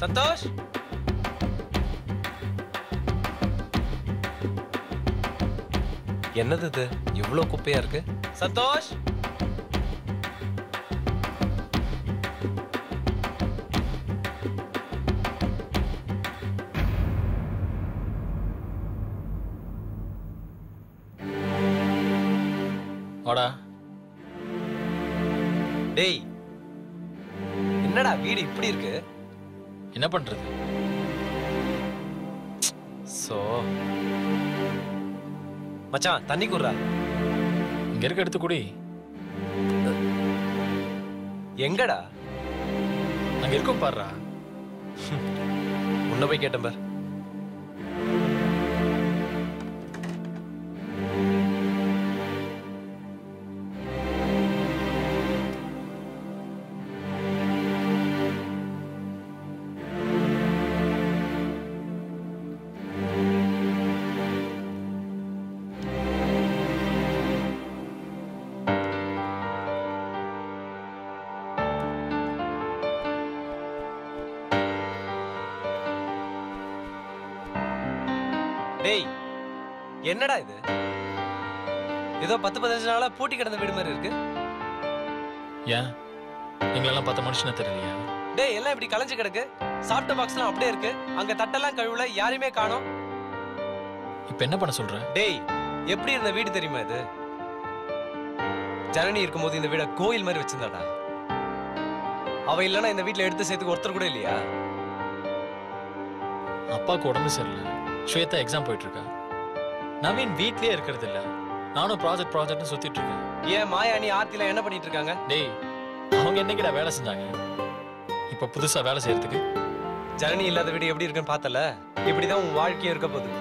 சந்தோஷ் என்னது இது இவ்வளோ குப்பையா இருக்கு சந்தோஷ் வாடா டேய் என்னடா வீடு இப்படி இருக்கு என்ன பண்றது சோ மச்சான் தண்ணி குடுறா இங்க இருக்க எடுத்து குடி எங்கடா அங்க இருக்கும் பாருடா உன்னை போய் கேட்டேன் பார் டேய் என்னடா இது ஏதோ பத்து பதினஞ்சு நாளா பூட்டி கிடந்த வீடு மாதிரி இருக்கு ஏன் எங்களெல்லாம் பார்த்த மனுஷனை தெரியலையா டேய் எல்லாம் இப்படி கலைஞ்சு கிடக்கு சாப்பிட்ட பாக்ஸ்லாம் அப்படியே இருக்கு அங்க தட்டெல்லாம் கழுவுல யாரையுமே காணோம் இப்ப என்ன பண்ண சொல்ற டேய் எப்படி இருந்த வீடு தெரியுமா இது ஜனனி இருக்கும்போது இந்த வீட கோயில் மாதிரி வச்சிருந்தாடா அவ இல்லைன்னா இந்த வீட்ல எடுத்து சேர்த்துக்கு ஒருத்தர் கூட இல்லையா அப்பாவுக்கு உடம்பு சரியில்லை ஸ்வேதா எக்ஸாம் போயிட்டு இருக்கா நவீன் வீட்லயே இருக்கிறது இல்ல நானும் ப்ராஜெக்ட் ப்ராஜெக்ட்னு சுத்திட்டு இருக்கேன் ஏன் மாயாணி ஆர்த்திலாம் என்ன பண்ணிட்டு இருக்காங்க டேய் அவங்க என்னைக்குடா வேலை செஞ்சாங்க இப்ப புதுசா வேலை செய்யறதுக்கு ஜனனி இல்லாத வீடு எப்படி இருக்குன்னு பார்த்தல இப்படிதான் உன் வாழ்க்கையும் இருக்க போகுது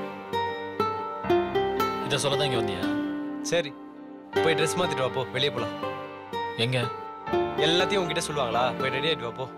இதை சொல்ல தான் இங்க வந்தியா சரி போய் ட்ரெஸ் மாத்திட்டு வா போ வெளியே போலாம் எங்க எல்லாத்தையும் உன்கிட்ட சொல்லுவாங்களா போய் ரெடி ஆயிட்டு வா போ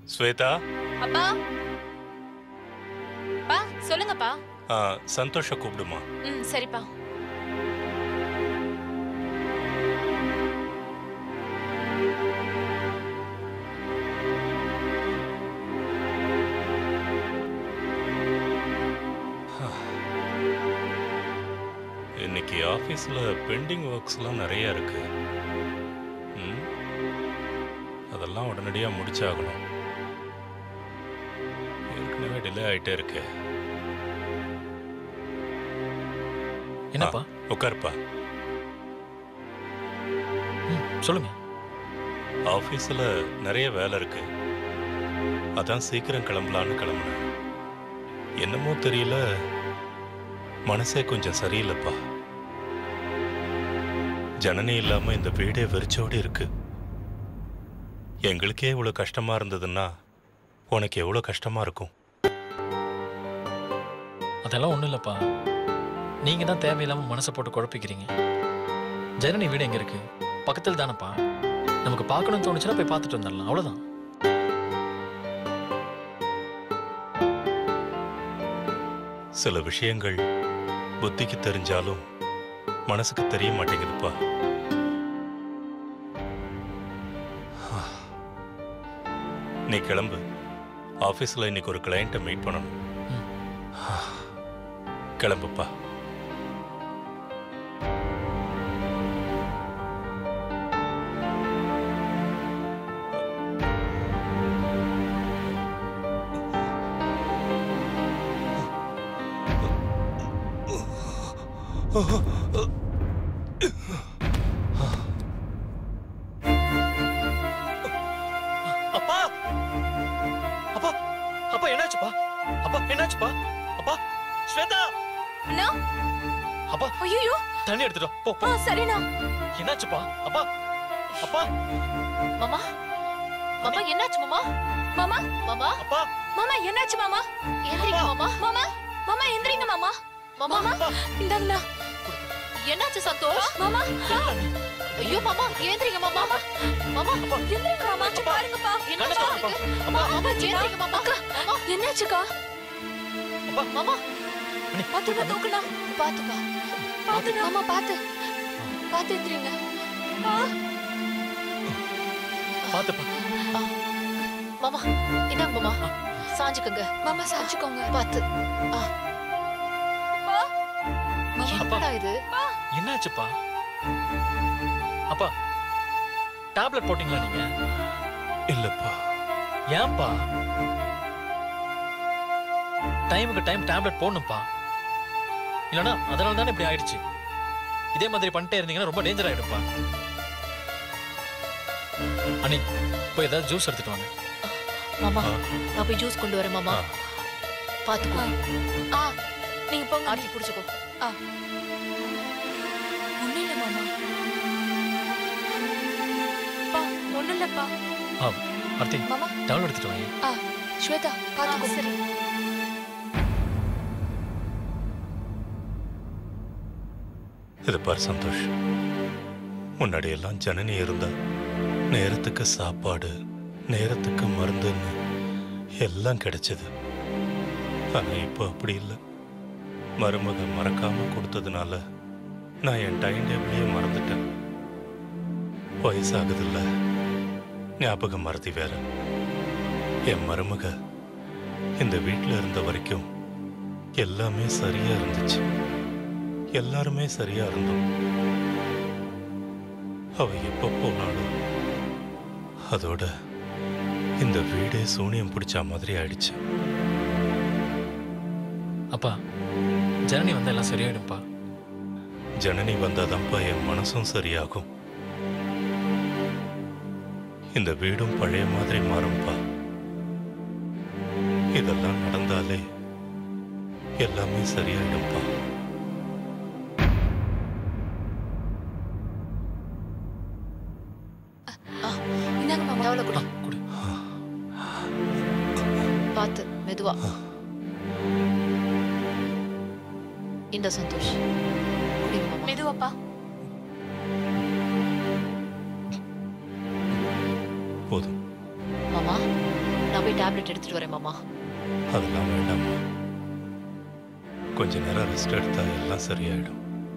ஸ்வேதா அப்பா பா சொல்லுங்கப்பா ஆ, சந்தோஷ கூப்பிடுமா ம் சரிப்பா இன்னைக்கு ஆஃபீஸில் பெண்டிங் ஒர்க்ஸ்லாம் நிறைய இருக்கு ம், அதெல்லாம் உடனடியாக முடிச்சாகணும் ஏற்கனவே டிலே ஆகிட்டே இருக்கு என்னப்பா உட்காருப்பா ம், சொல்லுங்க ஆஃபீஸில் நிறைய வேலை இருக்கு அதான் சீக்கிரம் கிளம்பலான்னு கிளம்புனேன் என்னமோ தெரியல மனசே கொஞ்சம் சரியில்லைப்பா ஜனனி இல்லாம இந்த வீடே வெறிச்சோடி இருக்கு எங்களுக்கே இவ்வளவு கஷ்டமா இருந்ததுன்னா உனக்கு எவ்வளவு கஷ்டமா இருக்கும் அதெல்லாம் ஒண்ணும் இல்லப்பா நீங்க தான் தேவையில்லாம மனசை போட்டு குழப்பிக்கிறீங்க ஜனனி வீடு எங்க இருக்கு பக்கத்தில் தானப்பா நமக்கு பார்க்கணும்னு தோணுச்சுன்னா போய் பார்த்துட்டு வந்துடலாம் அவ்வளவுதான் சில விஷயங்கள் புத்திக்கு தெரிஞ்சாலும் மனசுக்கு தெரிய மாட்டேங்குதுப்பா நீ கிளம்பு ஆஃபீஸில் இன்னைக்கு ஒரு கிளையண்ட்டை மீட் பண்ணணும் ம். கிளம்புப்பா அப்பா அப்பா அப்பா என்னாச்சுப்பா அப்பா என்னாச்சுப்பா அப்பா ஸ்வேதா அண்ணா அப்பா ஐயோ தண்ணி எடுத்துட்டு வா. போ ஆ போ சரிண்ணா என்னாச்சுப்பா அப்பா அப்பா மாமா மாமா என்னாச்சு மாமா மாமா மாமா அப்பா மாமா என்னாச்சு மாமா எந்திரிங்க மாமா மாமா மாமா எந்திரிங்க மாமா மாமா இந்தாங்கண்ணா என்னாச்சு சந்தோஷ் மாமா ஐயோ மாமா ஏந்திரிங்க மாமா மாமா எந்திரிங்க மாமா சு பாருங்கப்பா கண்ணை என்னாச்சு திறந்துப்பா. மாமா மாமா ஏந்திரிங்க மாமா மாமா என்னாச்சுக்கா அப்பா மாமா அண்ணி, பாத்துக்கா தூக்குனா பாத்துக்கா பாத்து மாமா பாத்து பாத்து எந்திரிங்க ஆ பாத்துப்பா மாமா இந்தாங்க மாமா சாஞ்சுக்கோங்க மாமா சாஞ்சுக்கோங்க பாத்து என்னடா இது என்னாச்சுப்பா அப்பா டேப்லெட் போட்டீங்களா நீங்க இல்லப்பா ஏன்பா டைமுக்கு டைம் டேப்லெட் போடணும்ப்பா இல்லனா அதனால தானே இப்படி ஆயிடுச்சு இதே மாதிரி பண்ணிட்டே இருந்தீங்கன்னா ரொம்ப டேஞ்சர் ஆயிடும்ப்பா அண்ணி போய் ஏதாவது ஜூஸ் எடுத்துட்டு வாங்க மாமா ஆ. நான் போய் ஜூஸ் கொண்டு வரேன் மாமா ஆ. பாத்துக்கோ ஆ நீங்க போங்க ஆட்டி புடிச்சுக்கோ ஆ ஒண்ணும் இல்ல மாமா பா ஒண்ணும் இல்லப்பா ஆ ஆர்த்தி மாமா டவுன் எடுத்துட்டு வாங்க ஆ ஸ்வேதா பாத்துக்கோ சரி இது பார் சந்தோஷ் முன்னாடி எல்லாம் ஜனனி இருந்தா நேரத்துக்கு சாப்பாடு நேரத்துக்கு மருந்துன்னு எல்லாம் கிடைச்சது ஆனா இப்போ அப்படி இல்லை மருமக மறக்காம கொடுத்ததுனால நான் என் டைம் டேபிளையே மறந்துட்டேன் வயசாகுதுல்ல ஞாபகம் மறதி வேற என் மருமக இந்த வீட்டில் இருந்த வரைக்கும் எல்லாமே சரியா இருந்துச்சு எல்லாருமே சரியா இருந்தோம் அவ எப்ப போனாலும் அதோட இந்த வீடே சூனியம் பிடிச்ச மாதிரி ஆயிடுச்சு அப்பா ஜனனி வந்தா எல்லாம் சரியாயிடும்ப்பா ஜனனி வந்தாதான்ப்பா என் மனசும் சரியாகும் இந்த வீடும் பழைய மாதிரி மாறும்பா இதெல்லாம் நடந்தாலே எல்லாமே சரியாயிடும்பா இந்தாங்க மாமா எவ்வளவு ஆ, கொடு கொடு பாத்து மெதுவா இந்த சந்தோஷ் குடிங்க மாமா மெதுவாப்பா போதும் மாமா நான் நான் போய் டேப்லெட் எடுத்துட்டு வரேன் மாமா அதெல்லாம் வேண்டாம்மா கொஞ்ச நேரம் ரெஸ்ட் எடுத்தா எல்லாம் சரியாயிடும்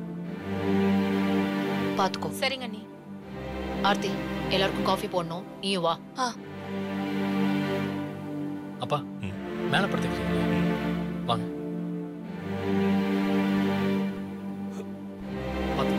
பாத்துக்கோ சரிங்க அண்ணி ஆர்த்தி எல்லாருக்கும் காஃபி போடணும் நீயும் வா அப்பா ம். மேலே படுத்துக்கிறீங்களா வாங்க பார்த்து.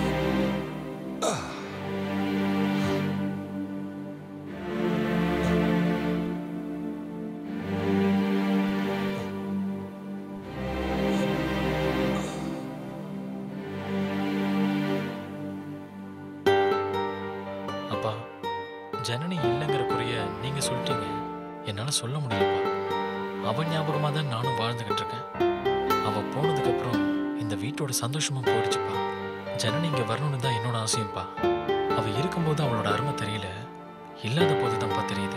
அப்பா ஜனனி இல்லைங்கிற குறைய நீங்க சொல்லிட்டீங்க என்னால சொல்ல முடியலப்பா அவ ஞாபகமா தான் நானும் வாழ்ந்துகிட்டு இருக்கேன் அவ போனதுக்கு அப்புறம் இந்த வீட்டோட சந்தோஷமும் போயிடுச்சுப்பா ஜனனி இங்க வரணும்னு தான் என்னோட ஆசையும்ப்பா அவ இருக்கும்போது அவளோட அருமை தெரியல இல்லாத போது தான்ப்பா தெரியுது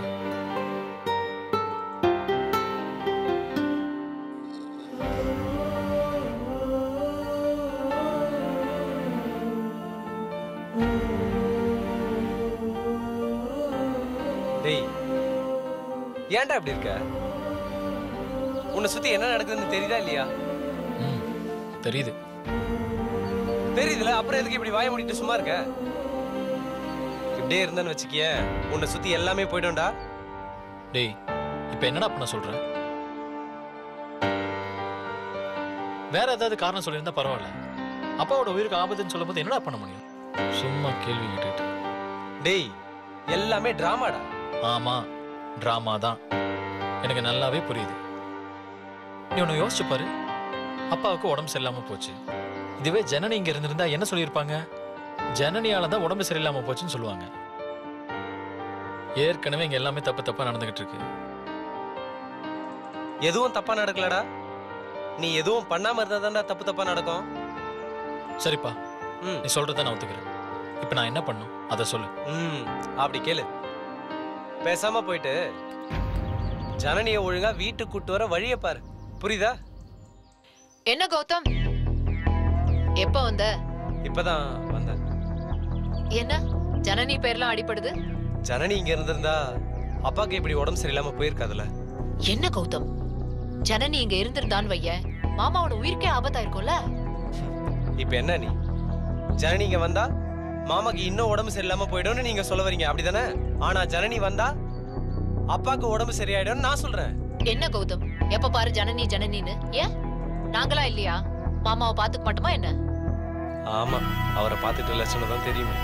டேய் ஏன்டா இப்படி இருக்க உன்னை சுத்தி என்ன நடக்குதுன்னு தெரியுதா இல்லையா ம் தெரியுது தெரியுதுல அப்புறம் எதுக்கு இப்படி வாய மூடிட்டு சும்மா இருக்க இப்படியே இருந்தேன்னு வச்சுக்கிய உன்னை சுத்தி எல்லாமே போயிடும்டா டேய் இப்போ என்னடா பண்ண சொல்ற வேற ஏதாவது காரணம் சொல்லியிருந்தா பரவாயில்ல அப்பாவோட உயிருக்கு ஆபத்துன்னு சொல்லும்போது என்னடா பண்ண முடியும் சும்மா கேள்வி கேட்டுட்டு டேய் எல்லாமே டிராமாடா ஆமா டிராமா தான் எனக்கு நல்லாவே புரியுது நீ ஒன்று யோசிச்சு பாரு அப்பாவுக்கு உடம்பு சரியில்லாம போச்சு இதுவே ஜனனி இங்க இருந்திருந்தா என்ன சொல்லியிருப்பாங்க ஜனனியால தான் உடம்பு சரியில்லாம போச்சுன்னு சொல்லுவாங்க ஏற்கனவே இங்க எல்லாமே தப்பு தப்பா நடந்துகிட்டு இருக்கு எதுவும் தப்பா நடக்கலடா நீ எதுவும் பண்ணாம இருந்தா தான்டா தப்பு தப்பா நடக்கும் சரிப்பா ம் நீ சொல்றத நான் ஒத்துக்கிறேன் இப்போ நான் என்ன பண்ணும் அதை சொல்லு ம் அப்படி கேளு பேசாம போயிட்டு ஜனனிய ஒழுங்கா வீட்டுக்கு கூட்டு வர வழிய பாரு புரியுதா என்ன கௌதம் எப்ப வந்த இப்பதான் வந்தேன் என்ன ஜனனி பேர்லாம் அடிபடுது ஜனனி இங்க இருந்திருந்தா அப்பாக்கு இப்படி உடம்பு சரியில்லாம போயிருக்காதுல்ல என்ன கௌதம் ஜனனி இங்க இருந்திருந்தான்னு வைய மாமாவோட உயிருக்கே ஆபத்தா இருக்கும்ல இப்ப என்ன நீ ஜனனி இங்க வந்தா மாமாக்கு இன்னும் உடம்பு சரியில்லாம போயிடும்னு நீங்க சொல்ல வரீங்க அப்படிதானே ஆனா ஜனனி வந்தா அப்பாக்கு உடம்பு சரியாயிடும்னு நான் சொல்றேன் என்ன கௌதம் எப்ப பாரு ஜனனி ஜனனின்னு ஏன் நாங்களா இல்லையா மாமாவை பாத்துக்க மாட்டோமா என்ன ஆமா அவரை பார்த்துட்டு லட்சணம் தான் தெரியுமே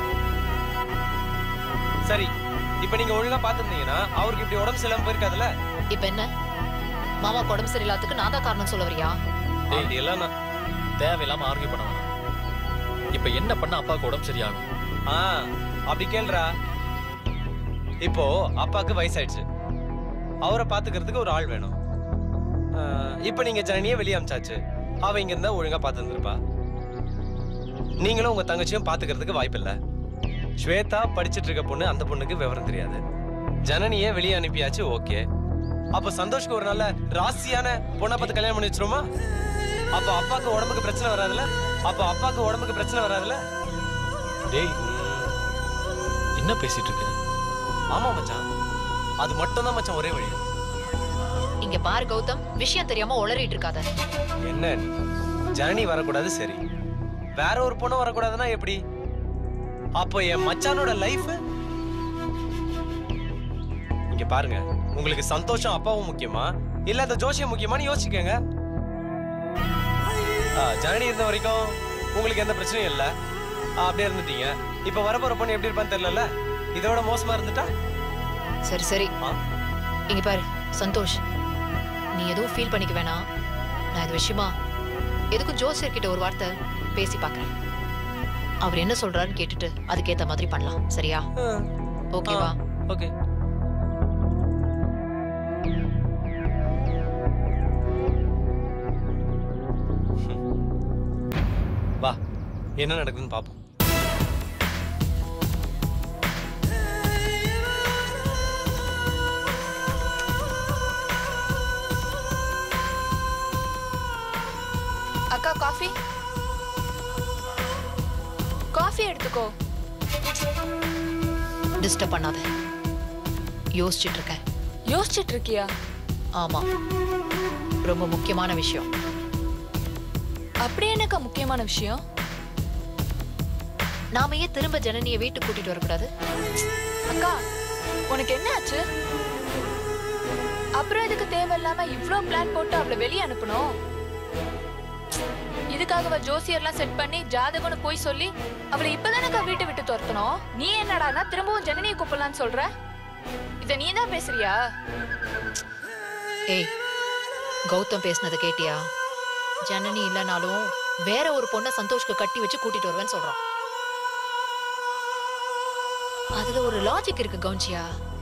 சரி இப்ப நீங்க ஒழுங்கா பாத்துருந்தீங்கன்னா அவருக்கு இப்படி உடம்பு சரியில்லாம போயிருக்காதுல்ல இப்ப என்ன மாமா உடம்பு சரியில்லாததுக்கு நான் தான் காரணம் சொல்ல வரியா அப்படி எல்லாம் நான் தேவையில்லாம ஆர்கியூ பண்ண வேணாம் இப்போ என்ன பண்ண அப்பாவுக்கு உடம்பு சரியாகும் ஆ அப்படி கேளுடா இப்போ அப்பாக்கு வயசாயிடுச்சு அவரை பாத்துக்கிறதுக்கு ஒரு ஆள் வேணும் ஆ, இப்போ நீங்க ஜனனியை வெளியே அமிச்சாச்சு அவ இங்க இருந்தா ஒழுங்கா பார்த்துருந்துருப்பா நீங்களும் உங்க தங்கச்சியும் பாத்துக்கிறதுக்கு வாய்ப்பில்லை ஸ்வேதா படிச்சிட்டு இருக்க பொண்ணு அந்த பொண்ணுக்கு விவரம் தெரியாது ஜனனியை வெளியே அனுப்பியாச்சு ஓகே அப்போ சந்தோஷ்க்கு ஒரு நல்ல ராசியான பொண்ணை பார்த்து கல்யாணம் பண்ணி வச்சிருமா அப்போ அப்பாக்கு உடம்புக்கு பிரச்சனை வராதுல்ல அப்போ அப்பாக்கு உடம்புக்கு பிரச்சனை வராதுல்ல டேய் என்ன பேசிட்டு இருக்க ஆமா மச்சான் அது மட்டும் தான் மச்சான் ஒரே வழி இங்க பாரு கௌதம் விஷயம் தெரியாம உளறிட்டு இருக்காத என்ன நீ? ஜனனி வரக்கூடாது சரி வேற ஒரு பொண்ணு வரக்கூடாதுன்னா எப்படி அப்போ என் மச்சானோட லைஃப் இங்க பாருங்க உங்களுக்கு சந்தோஷம் அப்பாவும் முக்கியமா இல்ல அந்த ஜோசியம் முக்கியமான்னு யோசிச்சுக்கோங்க ஆ, ஜனனி இருந்த வரைக்கும் உங்களுக்கு எந்த பிரச்சனையும் இல்ல ஆ, அப்படியே இருந்துட்டீங்க இப்ப வரப்போற பொண்ணு எப்படி இருப்பான்னு தெரியல இதோட மோசமா இருந்துட்டா சரி சரி ஆ? இங்க பாரு சந்தோஷ் நீ எதுவும் ஃபீல் பண்ணிக்க வேணாம் நான் இது விஷயமா எதுக்கும் ஜோசியர் கிட்ட ஒரு வார்த்தை பேசி பார்க்கறேன் அவர் என்ன சொல்றாருன்னு கேட்டுட்டு அதுக்கேத்த மாதிரி பண்ணலாம் சரியா ஓகேவா ஓகே வா என்ன நடக்குதுன்னு பாப்போம் அக்கா காஃபி காஃபி எடுத்துக்கோ டிஸ்டர்ப் பண்ணாத யோசிச்சுட்டு இருக்கேன் யோசிச்சிட்டு இருக்கியா ஆமா ரொம்ப முக்கியமான விஷயம் அப்படி என்னக்கா முக்கியமான விஷயம் நாம ஏன் திரும்ப ஜனனியை வீட்டுக்கு கூட்டிட்டு வரக்கூடாது அக்கா உனக்கு என்ன ஆச்சு அப்புறம் இதுக்கு தேவையில்லாம இவ்ளோ பிளான் போட்டு அவளை வெளியே அனுப்பணும் இதுக்காகவ ஜோசியர்லாம் செட் பண்ணி ஜாதகம்னு போய் சொல்லி அவளை இப்பதானக்கா வீட்டை விட்டு துரத்தணும் நீ என்னடானா திரும்பவும் ஜனனியை கூப்பிடலான்னு சொல்ற இத நீ தான் பேசுறியா ஏய் கௌதம் பேசுனதை கேட்டியா ஜனனி இல்லைனாலும் வேற ஒரு பொண்ணை சந்தோஷ்க்கு கட்டி வச்சு கூட்டிட்டு வருவேன்னு சொல்றான் அதுல ஒரு லாஜிக் இருக்கு கவுன்சியா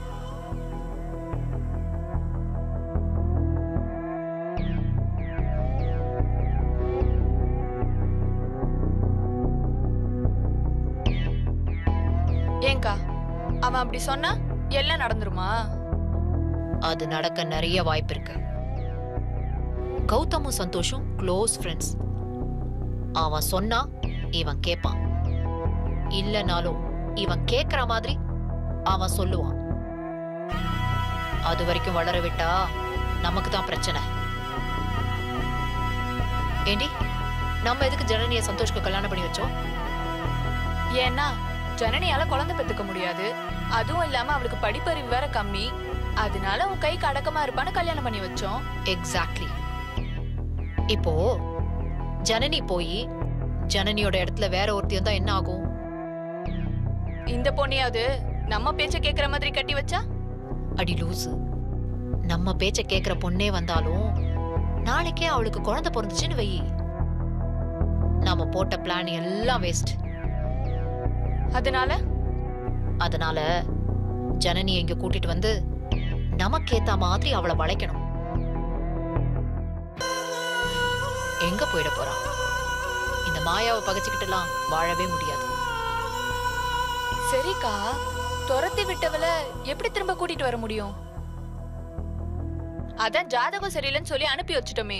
ஏங்கா அவன் அப்படி சொன்னா எல்லாம் நடந்துருமா அது நடக்க நிறைய வாய்ப்பு இருக்கு கௌதமும் சந்தோஷும் க்ளோஸ் ஃப்ரெண்ட்ஸ் அவன் சொன்னா இவன் கேட்பான் இல்லனாலும் இவன் கேக்குற மாதிரி அவன் சொல்லுவான் அது வரைக்கும் வளர விட்டா நமக்கு தான் பிரச்சனை ஏண்டி நம்ம எதுக்கு ஜனனிய சந்தோஷ்க்கு கல்யாணம் பண்ணி வச்சோம் ஏன்னா ஜனனியால குழந்தை பெத்துக்க முடியாது அதுவும் இல்லாம அவளுக்கு படிப்பறிவு வேற கம்மி அதனால உன் கைக்கு அடக்கமா இருப்பான்னு கல்யாணம் பண்ணி வச்சோம் எக்ஸாக்ட்லி இப்போ ஜனனி போய் ஜனனியோட இடத்துல வேற ஒருத்தி வந்தா என்ன ஆகும் இந்த பொண்ணையாவது நம்ம பேச்ச கேக்குற மாதிரி கட்டி வச்சா அடி லூசு நம்ம பேச்ச கேக்குற பொண்ணே வந்தாலும் நாளைக்கே அவளுக்கு குழந்தை பிறந்துச்சுன்னு வை நாம போட்ட பிளான் எல்லாம் வேஸ்ட் அதனால அதனால ஜனனி இங்க கூட்டிட்டு வந்து நமக்கேத்த மாதிரி அவளை வளைக்கணும் எங்க போயிட போறான் இந்த மாயாவை பகைச்சுக்கிட்டுலாம் வாழவே முடியாது சரிக்கா துரத்தி விட்டவள எப்படி திரும்ப கூட்டிட்டு வர முடியும் அதான் ஜாதகம் சரியில்லைன்னு சொல்லி அனுப்பி வச்சுட்டோமே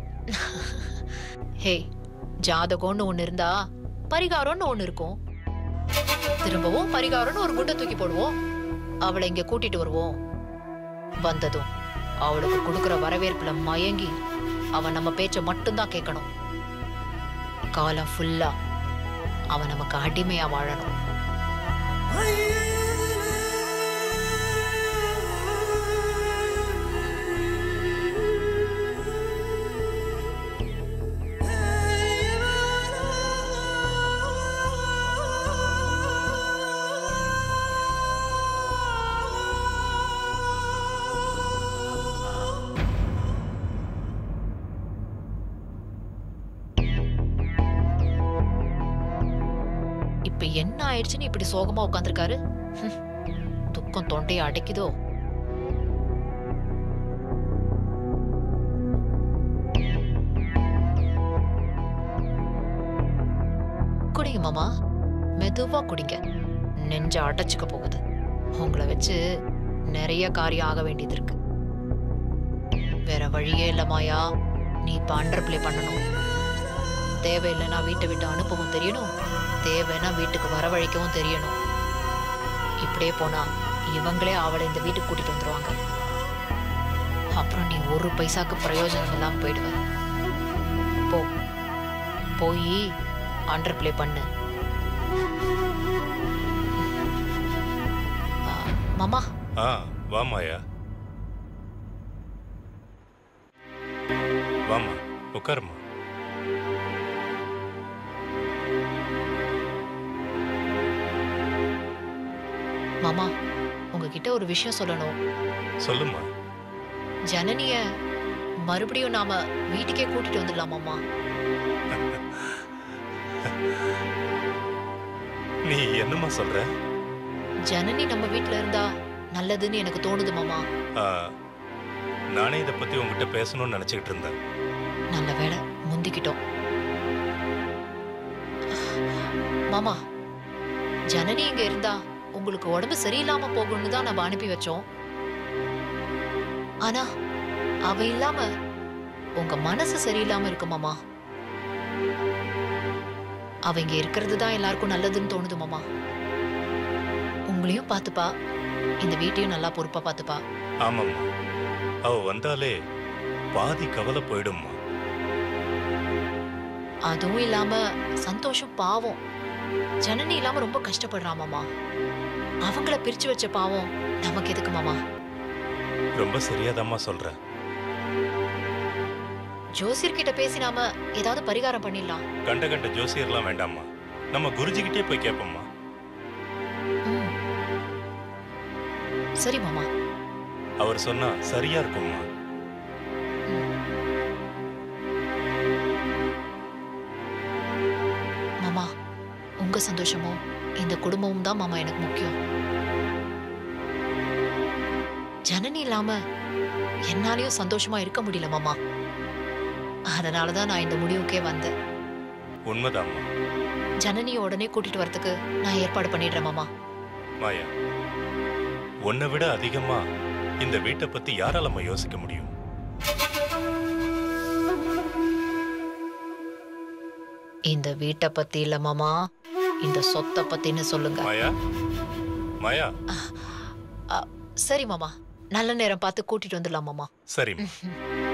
ஹே ஜாதகம்னு ஒண்ணு இருந்தா பரிகாரம்னு ஒண்ணு இருக்கும் திரும்பவும் பரிகாரம்னு ஒரு குட்டை தூக்கி போடுவோம் அவளை இங்க கூட்டிட்டு வருவோம் வந்ததும் அவளுக்கு கொடுக்கிற வரவேற்புல மயங்கி அவன் நம்ம பேச்ச மட்டும்தான் கேட்கணும் காலம் ஃபுல்லா அவன் நமக்கு அடிமையா வாழணும் இப்ப என்ன ஆயிடுச்சுன்னு இப்படி சோகமா உட்காந்துருக்காரு துக்கம் தொண்டையை அடைக்குதோ குடிங்க மாமா மெதுவா குடிங்க நெஞ்ச அடைச்சுக்க போகுது உங்களை வச்சு நிறைய காரியம் ஆக வேண்டியது இருக்கு வேற வழியே இல்ல மாயா நீ இப்ப அண்டர் பிளே பண்ணணும் தேவையில்லைன்னா வீட்டை விட்டு அனுப்பவும் தெரியணும் தேவைன்னா வீட்டுக்கு வரவழைக்கவும் தெரியணும் இப்படியே போனா இவங்களே அவளை இந்த வீட்டுக்கு கூட்டிட்டு வந்துருவாங்க அப்புறம் நீ ஒரு பைசாக்கு பிரயோஜனம் இல்லாம போயிடுவ போ போய் அண்டர் பிளே பண்ணு ஆ, மாமா ஆ வா மாயா வாம்மா உட்காருமா மாமா உங்ககிட்ட ஒரு விஷயம் சொல்லணும் சொல்லுமா ஜனனிய மறுபடியும் நாம வீட்டுக்கே கூட்டிட்டு வந்துடலாமாமா நீ என்னம்மா சொல்ற ஜனனி நம்ம வீட்ல இருந்தா நல்லதுன்னு எனக்கு தோணுது மாமா ஆ, நானே இதை பத்தி உங்ககிட்ட பேசணும்னு நினைச்சுக்கிட்டு இருந்தேன் நல்ல வேளை முந்திக்கிட்டோம் மாமா ஜனனி இங்க இருந்தா உங்களுக்கு உடம்பு சரியில்லாம போகணும்னு தான் நம்ம அனுப்பி வச்சோம் ஆனா அவ இல்லாம உங்க மனசு சரியில்லாம இருக்கு மாமா அவ இங்க இருக்கிறது தான் எல்லாருக்கும் நல்லதுன்னு தோணுது மாமா உங்களையும் பார்த்துப்பா இந்த வீட்டையும் நல்லா பொறுப்பா பார்த்துப்பா ஆமாம்மா அவ வந்தாலே பாதி கவலை போயிடும்மா அதுவும் இல்லாம சந்தோஷம் பாவம் ஜனனி இல்லாம ரொம்ப கஷ்டப்படுறா மாமா அவங்கள பிரிச்சு வச்ச பாவம் நமக்கு எதுக்கு மாமா ரொம்ப சரியாதாம்மா சொல்ற ஜோசியர் கிட்ட பேசி நாம ஏதாவது பரிகாரம் பண்ணிடலாம் கண்ட கண்ட ஜோசியர்லாம் வேண்டாம்மா நம்ம குருஜிக்கிட்டே போய் கேட்போம்மா ம். சரி மாமா அவர் சொன்னா சரியா இருக்கும்மா மாமா உங்க சந்தோஷமும் இந்த குடும்பமும் தான் மாமா எனக்கு முக்கியம் ஜனனி இல்லாம என்னாலயும் சந்தோஷமா இருக்க முடியல மாமா அதனாலதான் நான் இந்த முடிவுக்கே வந்தேன் உண்மைதாம்மா ஜனனியை உடனே கூட்டிட்டு வரதுக்கு நான் ஏற்பாடு பண்ணிடுறேன் மாமா மாயா உன்னை விட அதிகமா இந்த வீட்டை பத்தி யாராலம்மா யோசிக்க முடியும் இந்த வீட்டை பத்தி இல்ல மாமா இந்த சொத்தை பத்தின்னு சொல்லுங்க மாயா மாயா அ, சரி மாமா நல்ல நேரம் பார்த்து கூட்டிட்டு வந்துடலாம் மாமா சரிம்மா